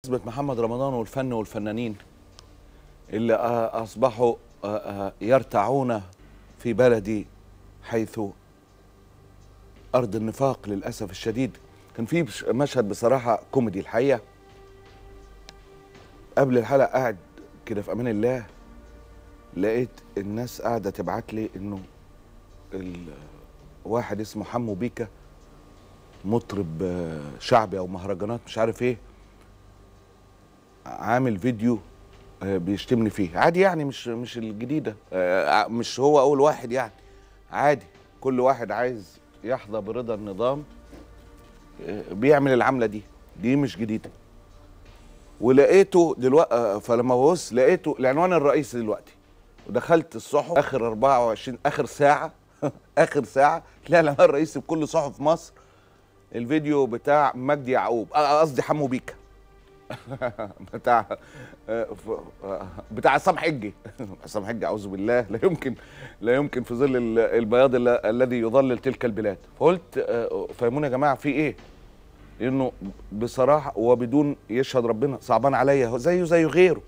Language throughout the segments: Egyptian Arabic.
بمناسبة محمد رمضان والفن والفنانين اللي آه، أصبحوا آه، آه، يرتعون في بلدي حيث أرض النفاق للأسف الشديد كان في بش- مشهد بصراحة كوميدي الحقيقة قبل الحلقة قاعد كده في أمان الله لقيت الناس قاعدة تبعت لي إنه ال- واحد اسمه حمو بيكا مطرب آه، شعبي او مهرجانات مش عارف ايه عامل فيديو آه، بيشتمني فيه عادي يعني مش مش الجديده آه، ع- مش هو اول واحد يعني عادي كل واحد عايز يحظى برضا النظام آه، بيعمل العمله دي دي مش جديده ولقيته دلوقتي فلما ببص لقيته العنوان الرئيسي دلوقتي ودخلت الصحف اخر 24 اخر ساعه اخر ساعه تلاقي العنوان الرئيسي بكل صحف مصر الفيديو بتاع مجدي يعقوب آه، قصدي حمو بيكا بتاع آه، ف- آه، بتاع عصام حجي عصام حجي اعوذ بالله لا يمكن لا يمكن في ظل ال- البياض ال- الذي يظلل تلك البلاد فقلت آه، فهموني يا جماعه في ايه لانه بصراحه وبدون يشهد ربنا صعبان عليا هو زيه زي غيره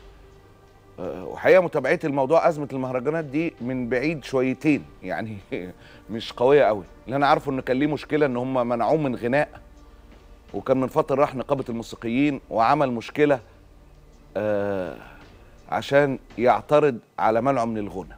آه، وحقيقه متابعتي الموضوع ازمه المهرجانات دي من بعيد شويتين يعني مش قويه قوي اللي انا عارفه ان كان ليه مشكله ان هم منعوه من غناء وكان من فتره راح نقابه الموسيقيين وعمل مشكله آه عشان يعترض على منعه من الغنى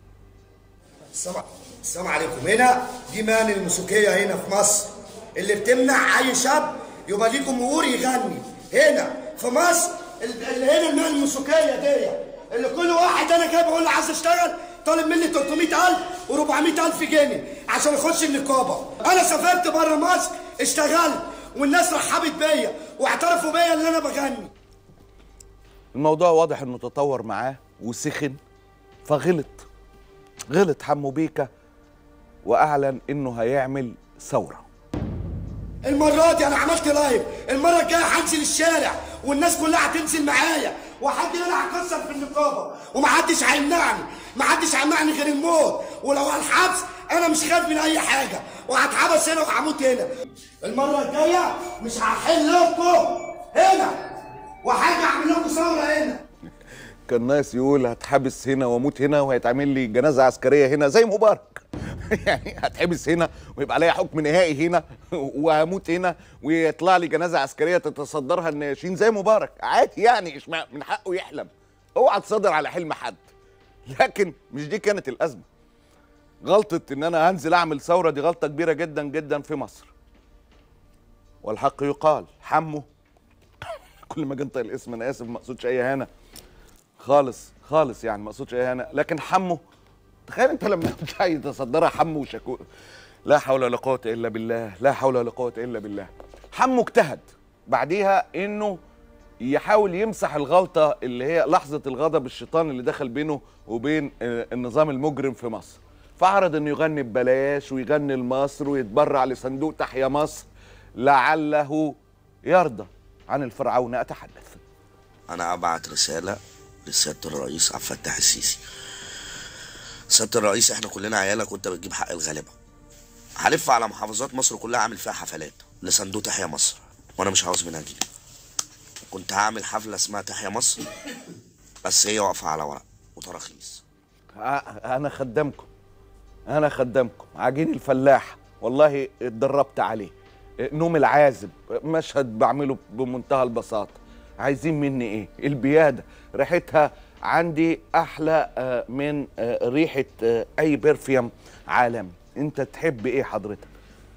السلام السلام عليكم هنا دي مان الموسيقية هنا في مصر اللي بتمنع أي شاب يبقى ليه جمهور يغني هنا في مصر ال- اللي هنا المان الموسيقية دي اللي كل واحد أنا جاي بقول له عايز أشتغل طالب مني 300000 و400000 جنيه عشان أخش النقابة أنا سافرت بره مصر اشتغلت والناس رحبت بيا واعترفوا بيا إن أنا بغني الموضوع واضح انه تطور معاه وسخن فغلط غلط حمو بيكا واعلن انه هيعمل ثوره المرة دي أنا عملت لايف، المرة الجاية هنزل الشارع والناس كلها هتنزل معايا وحد أنا هكسر في النقابة ومحدش هيمنعني، محدش هيمنعني غير الموت، ولو على الحبس أنا مش خايف من أي حاجة، وهتحبس هنا وهموت هنا. المرة الجاية مش هحل لكم هنا وهاجي أعمل لكم ثورة هنا. كان ناس يقول هتحبس هنا واموت هنا وهيتعمل لي جنازه عسكريه هنا زي مبارك يعني هتحبس هنا ويبقى عليا حكم نهائي هنا وهموت هنا ويطلع لي جنازه عسكريه تتصدرها الناشين زي مبارك عادي يعني إشمع من حقه يحلم اوعى تصدر على حلم حد لكن مش دي كانت الازمه غلطه ان انا هنزل اعمل ثوره دي غلطه كبيره جدا جدا في مصر والحق يقال حمو كل ما جنطق الاسم انا اسف ما اقصدش اي هنا خالص خالص يعني ما اقصدش اي هنا لكن حمو تخيل انت لما بتاع يتصدرها حمو وشكو لا حول ولا قوه الا بالله لا حول ولا قوه الا بالله حمو اجتهد بعديها انه يحاول يمسح الغلطه اللي هي لحظه الغضب الشيطان اللي دخل بينه وبين آه، النظام المجرم في مصر فعرض انه يغني ببلاش ويغني لمصر ويتبرع لصندوق تحيا مصر لعله يرضى عن الفرعون اتحدث انا ابعت رساله لسياده الرئيس عبد الفتاح السيسي سياده الرئيس احنا كلنا عيالك وانت بتجيب حق الغلابه هلف على محافظات مصر كلها عامل فيها حفلات لصندوق تحيا مصر وانا مش عاوز منها جنيه كنت هعمل حفله اسمها تحيا مصر بس هي واقفه على ورق وتراخيص ع- انا خدامكم انا خدامكم عجين الفلاح والله اتدربت عليه نوم العازب مشهد بعمله بمنتهى البساطه عايزين مني ايه البياده ريحتها عندي احلى آه، من آه، ريحه آه، اي برفيوم عالمي انت تحب ايه حضرتك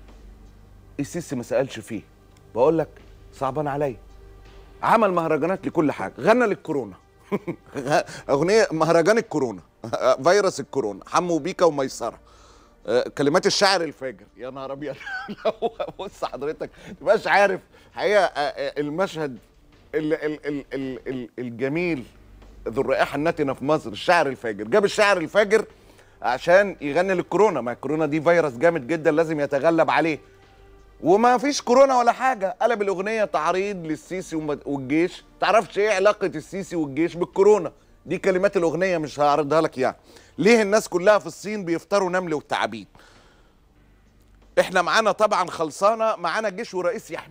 السيسي ما سالش فيه بقول لك صعبان عليا عمل مهرجانات لكل حاجه غنى للكورونا اغنيه مهرجان الكورونا فيروس الكورونا حمو بيكا وميسره آه، كلمات الشاعر الفاجر يا نهار ابيض لو بص حضرتك تبقاش عارف حقيقه آه، آه، المشهد ال ال ال ال ال الجميل ذو الرائحه النتنه في مصر الشاعر الفاجر جاب الشاعر الفاجر عشان يغني للكورونا ما الكورونا دي فيروس جامد جدا لازم يتغلب عليه وما فيش كورونا ولا حاجه قلب الاغنيه تعريض للسيسي وم- والجيش تعرفش ايه علاقه السيسي والجيش بالكورونا دي كلمات الاغنيه مش هعرضها لك يعني ليه الناس كلها في الصين بيفطروا نمل وتعابين احنا معانا طبعا خلصانه معانا جيش ورئيس يحمينا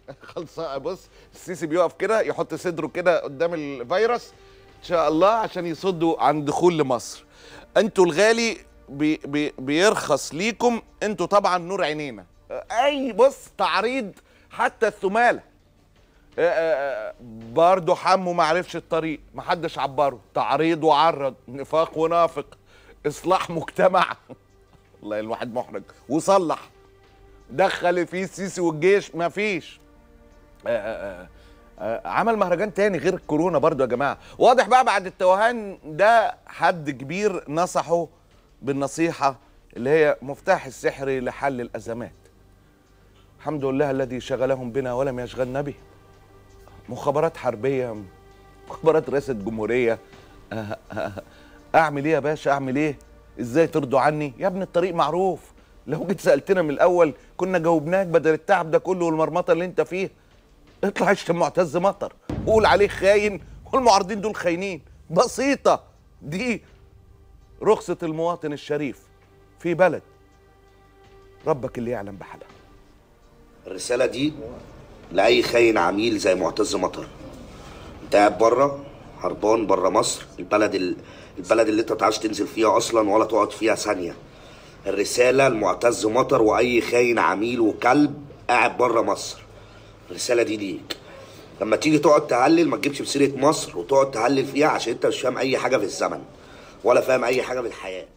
خلصان بص السيسي بيقف كده يحط صدره كده قدام الفيروس ان شاء الله عشان يصدوا عن دخول لمصر انتوا الغالي بي بي بيرخص ليكم انتوا طبعا نور عينينا اي بص تعريض حتى الثماله آه، آه، برضه حمو ما عرفش الطريق ما حدش عبره تعريض وعرض نفاق ونافق اصلاح مجتمع والله الواحد محرج وصلح دخل فيه السيسي والجيش ما فيش آه، آه، آه، عمل مهرجان تاني غير الكورونا برضو يا جماعه واضح بقى بعد التوهان ده حد كبير نصحه بالنصيحه اللي هي مفتاح السحر لحل الازمات الحمد لله الذي شغلهم بنا ولم يشغلنا به مخابرات حربيه مخابرات رئاسه جمهوريه آه، آه، اعمل ايه يا باشا اعمل ايه ازاي ترضوا عني يا ابني الطريق معروف لو جيت سالتنا من الاول كنا جاوبناك بدل التعب ده كله والمرمطه اللي انت فيه اطلع اشتم معتز مطر قول عليه خاين والمعارضين دول خاينين بسيطه دي رخصه المواطن الشريف في بلد ربك اللي يعلم بحالها الرسالة دي لأي خاين عميل زي معتز مطر انت قاعد بره هربان بره مصر البلد ال... البلد اللي انت ما تعرفش تنزل فيها اصلا ولا تقعد فيها ثانية الرسالة لمعتز مطر واي خاين عميل وكلب قاعد بره مصر الرسالة دي ليك لما تيجي تقعد تهلل ما تجيبش بسيرة مصر وتقعد تهلل فيها عشان انت مش فاهم اي حاجة في الزمن ولا فاهم اي حاجة في الحياة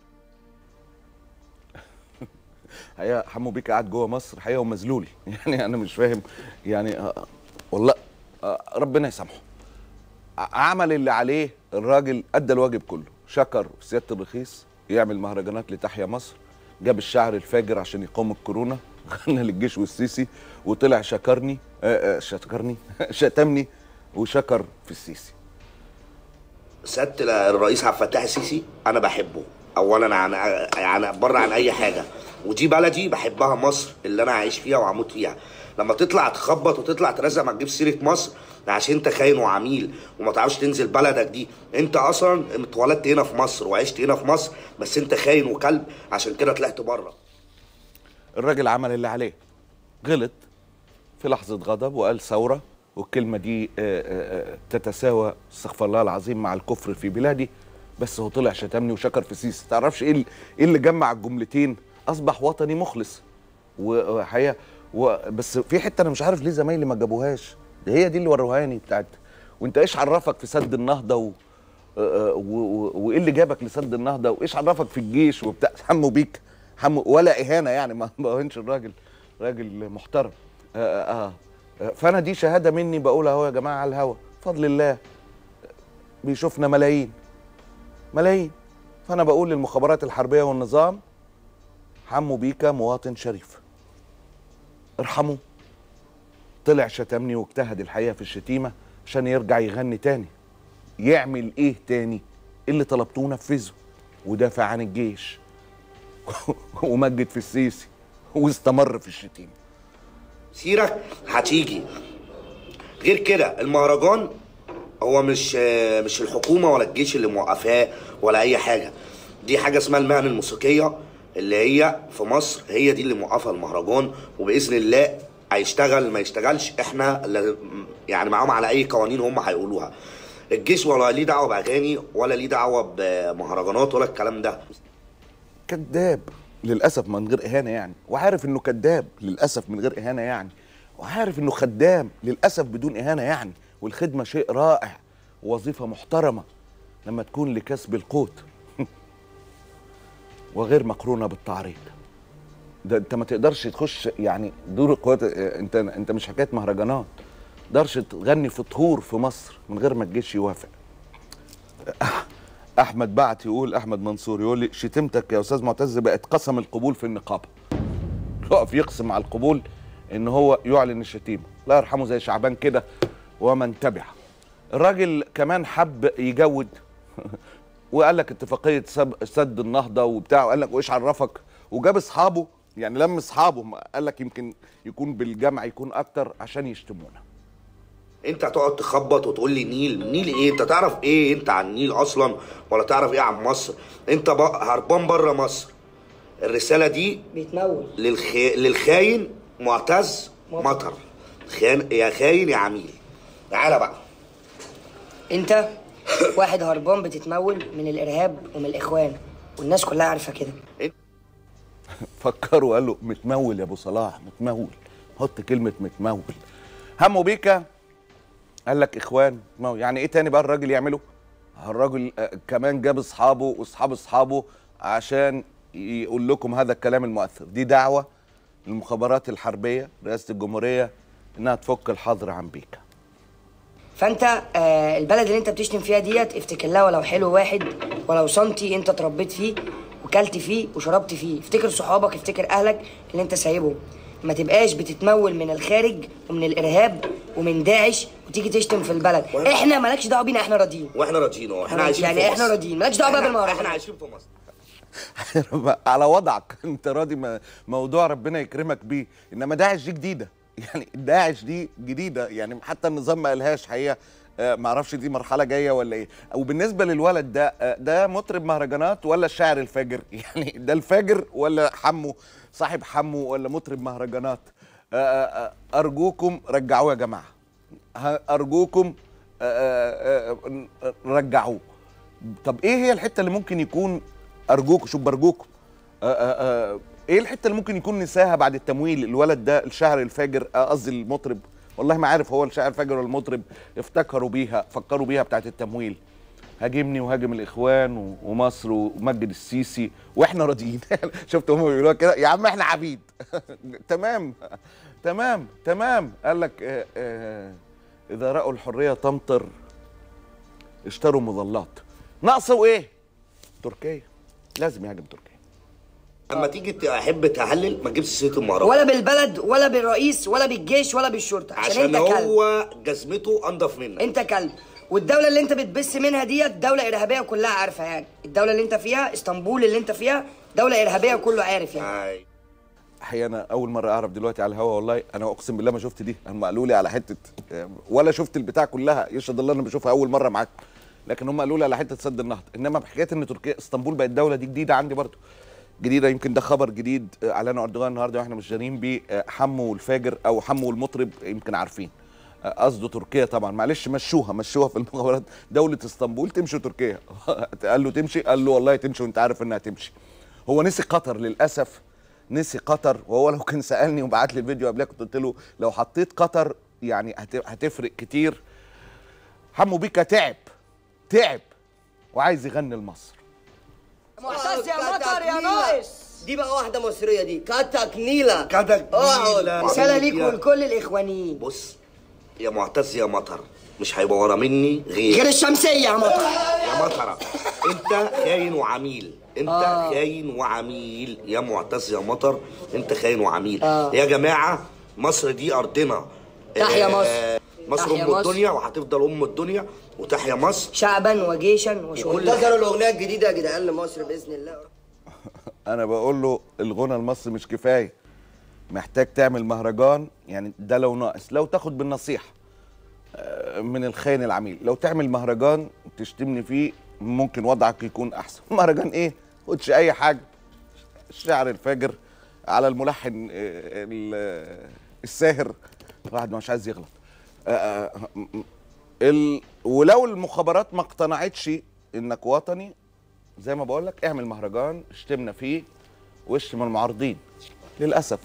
حقيقة حمو بيك قاعد جوه مصر حقيقة ومذلول يعني أنا مش فاهم يعني آه، والله آه، ربنا يسامحه ع- عمل اللي عليه الراجل أدى الواجب كله شكر سيادة الرخيص يعمل مهرجانات لتحيا مصر جاب الشعر الفاجر عشان يقاوم الكورونا غنى للجيش والسيسي وطلع شكرني آه، آه، شكرني شتمني وشكر في السيسي سياده الرئيس عبد الفتاح السيسي انا بحبه اولا عن يعني بره عن اي حاجه ودي بلدي بحبها مصر اللي انا عايش فيها وهموت فيها لما تطلع تخبط وتطلع ترزق ما تجيب سيره مصر ده عشان انت خاين وعميل وما تعرفش تنزل بلدك دي انت اصلا اتولدت هنا في مصر وعشت هنا في مصر بس انت خاين وكلب عشان كده طلعت بره الراجل عمل اللي عليه غلط في لحظة غضب وقال ثورة والكلمة دي آه، آه، آه، تتساوى استغفر الله العظيم مع الكفر في بلادي بس هو طلع شتمني وشكر في سيسي تعرفش ايه ال- ايه اللي جمع الجملتين اصبح وطني مخلص وحقيقة و... بس في حتة انا مش عارف ليه زمايلي ما جابوهاش ده هي دي اللي وروهاني بتاعت وانت ايش عرفك في سد النهضة و... آه، و- و- وايه اللي جابك لسد النهضه وايش عرفك في الجيش وبتاع حمو بيك حمو ولا اهانه يعني ما بهنش الراجل راجل محترم آه آه آه فانا دي شهاده مني بقولها اهو يا جماعه على الهوا بفضل الله بيشوفنا ملايين ملايين فانا بقول للمخابرات الحربيه والنظام حمو بيكا مواطن شريف ارحموه طلع شتمني واجتهد الحقيقه في الشتيمه عشان يرجع يغني تاني يعمل ايه تاني اللي طلبتوه نفذه ودافع عن الجيش ومجد في السيسي واستمر في الشتيمه سيرك هتيجي غير كده المهرجان هو مش مش الحكومه ولا الجيش اللي موقفاه ولا اي حاجه دي حاجه اسمها المهن الموسيقيه اللي هي في مصر هي دي اللي موقفه المهرجان وباذن الله هيشتغل ما يشتغلش احنا اللي يعني معاهم على اي قوانين هم هيقولوها الجيش ولا ليه دعوه باغاني ولا ليه دعوه بمهرجانات ولا الكلام ده كذاب للاسف من غير اهانه يعني وعارف انه كذاب للاسف من غير اهانه يعني وعارف انه خدام للاسف بدون اهانه يعني والخدمه شيء رائع ووظيفه محترمه لما تكون لكسب القوت وغير مقرونه بالتعريض ده انت ما تقدرش تخش يعني دور القوات اه، انت انت مش حكايه مهرجانات تقدرش تغني في طهور في مصر من غير ما الجيش يوافق احمد بعت يقول احمد منصور يقول لي شتمتك يا استاذ معتز بقت قسم القبول في النقابه يقف يقسم على القبول ان هو يعلن الشتيمه الله يرحمه زي شعبان كده ومن تبعه الراجل كمان حب يجود وقال لك اتفاقيه سب- سد النهضه وبتاع وقال لك وايش عرفك وجاب اصحابه يعني لم اصحابه ما- قال لك يمكن يكون بالجمع يكون اكتر عشان يشتمونا انت هتقعد تخبط وتقول لي نيل نيل ايه انت تعرف ايه انت عن النيل اصلا ولا تعرف ايه عن مصر انت بق- هربان بره مصر الرساله دي بيتمول للخ... للخاين معتز مطر. مطر خيان يا خاين يا عميل تعالى بقى انت واحد هربان بتتمول من الارهاب ومن الاخوان والناس كلها عارفه كده فكروا قالوا متمول يا ابو صلاح متمول حط كلمه متمول همه بيكا قال لك اخوان متمول. يعني ايه تاني بقى الراجل يعمله الراجل آه، كمان جاب اصحابه واصحاب اصحابه عشان يقول لكم هذا الكلام المؤثر دي دعوه للمخابرات الحربيه رئاسه الجمهوريه انها تفك الحظر عن بيكا فانت آه البلد اللي انت بتشتم فيها ديت افتكر لها ولو حلو واحد ولو سنتي انت اتربيت فيه وكلت فيه وشربت فيه افتكر صحابك افتكر اهلك اللي انت سايبهم ما تبقاش بتتمول من الخارج ومن الارهاب ومن داعش وتيجي تشتم في البلد احنا مالكش دعوه بينا احنا راضيين واحنا راضيين اهو احنا عايشين يعني في احنا مصر. راضيين مالكش دعوه بقى إحنا- بالمهرجانات احنا عايشين في مصر على وضعك انت راضي ما- موضوع ربنا يكرمك بيه انما داعش دي جديده يعني داعش دي جديده يعني حتى النظام ما قالهاش حقيقه آه، ما اعرفش دي مرحله جايه ولا ايه وبالنسبه للولد ده آه، ده مطرب مهرجانات ولا الشاعر الفاجر يعني ده الفاجر ولا حمو صاحب حمو ولا مطرب مهرجانات آه، آه، آه، ارجوكم رجعوه يا جماعه ه- ارجوكم آه، آه، آه، رجعوه طب ايه هي الحته اللي ممكن يكون ارجوكم شوف برجوكم آه، آه، آه، ايه الحته اللي ممكن يكون نساها بعد التمويل الولد ده الشاعر الفاجر آه، قصدي المطرب والله ما عارف هو الشاعر الفاجر ولا المطرب افتكروا بيها فكروا بيها بتاعت التمويل هاجمني وهاجم الاخوان و- ومصر ومجد السيسي واحنا راضيين شفت هم بيقولوها كده يا عم احنا عبيد تمام تمام تمام قال لك آه، آه، اذا راوا الحريه تمطر اشتروا مظلات ناقصه ايه تركيا لازم يهاجم تركيا اما تيجي تحب تهلل ما تجيبش سيره المهرجان ولا بالبلد ولا بالرئيس ولا بالجيش ولا بالشرطه عشان, عشان انت كلب هو جزمته انضف منك انت كلب والدوله اللي انت بتبث منها ديت دوله ارهابيه كلها عارفه يعني الدوله اللي انت فيها اسطنبول اللي انت فيها دوله ارهابيه كله عارف يعني أي. حقيقة انا اول مره اعرف دلوقتي على الهوا والله انا اقسم بالله ما شفت دي هم قالوا لي على حته ولا شفت البتاع كلها يشهد الله انا بشوفها اول مره معاكم لكن هم قالوا لي على حته سد النهضه انما بحكايه ان تركيا اسطنبول بقت دوله دي جديده عندي برضو جديده يمكن ده خبر جديد آه، اعلنه اردوغان النهارده واحنا مش دارين بيه آه، حمو الفاجر او حمو المطرب يمكن عارفين آه، قصده تركيا طبعا معلش مشوها مشوها في المخابرات دوله اسطنبول تمشي تركيا قال له تمشي قال له والله تمشي وانت عارف انها تمشي هو نسي قطر للاسف نسي قطر وهو لو كان سالني وبعت لي الفيديو قبلها كنت قلت له لو حطيت قطر يعني هت- هتفرق كتير حمو بيكا تعب تعب وعايز يغني لمصر معتز يا مطر يا ناقص دي بقى واحدة مصرية دي كاتك نيلة كاتك نيلة. رساله ليك ولكل الاخوانيين بص يا معتز يا مطر مش هيبقى ورا مني غير غير الشمسيه يا مطر يا مطرة انت خاين وعميل انت آه. خاين وعميل يا معتز يا مطر انت خاين وعميل آه. يا جماعة مصر دي ارضنا تحيا آه، مصر. مصر تحيا ام مصر. الدنيا وهتفضل ام الدنيا وتحيا مصر شعبا وجيشا وشغل انتظروا الأغنية الجديدة يا جدعان لمصر بإذن الله انا بقول له الغنى المصري مش كفايه محتاج تعمل مهرجان يعني ده لو ناقص لو تاخد بالنصيحه آه، من الخاين العميل لو تعمل مهرجان تشتمني فيه ممكن وضعك يكون احسن مهرجان ايه خدش اي حاجه الشعر الفاجر على الملحن آه، ال- الساهر الواحد مش عايز يغلط آه، آه، م- ال... ولو المخابرات ما اقتنعتش انك وطني زي ما بقول لك اعمل مهرجان اشتمنا فيه واشتم المعارضين للاسف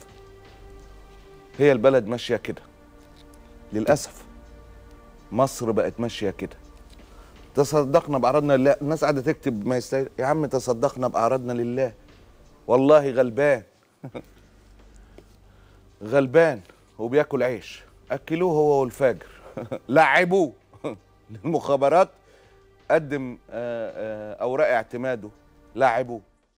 هي البلد ماشيه كده للاسف مصر بقت ماشيه كده تصدقنا باعراضنا لله الناس قاعده تكتب ما يستاهل يا عم تصدقنا باعراضنا لله والله غلبان غلبان وبياكل عيش اكلوه هو والفاجر لعبوه المخابرات قدم آه، آه، اوراق اعتماده لعبوه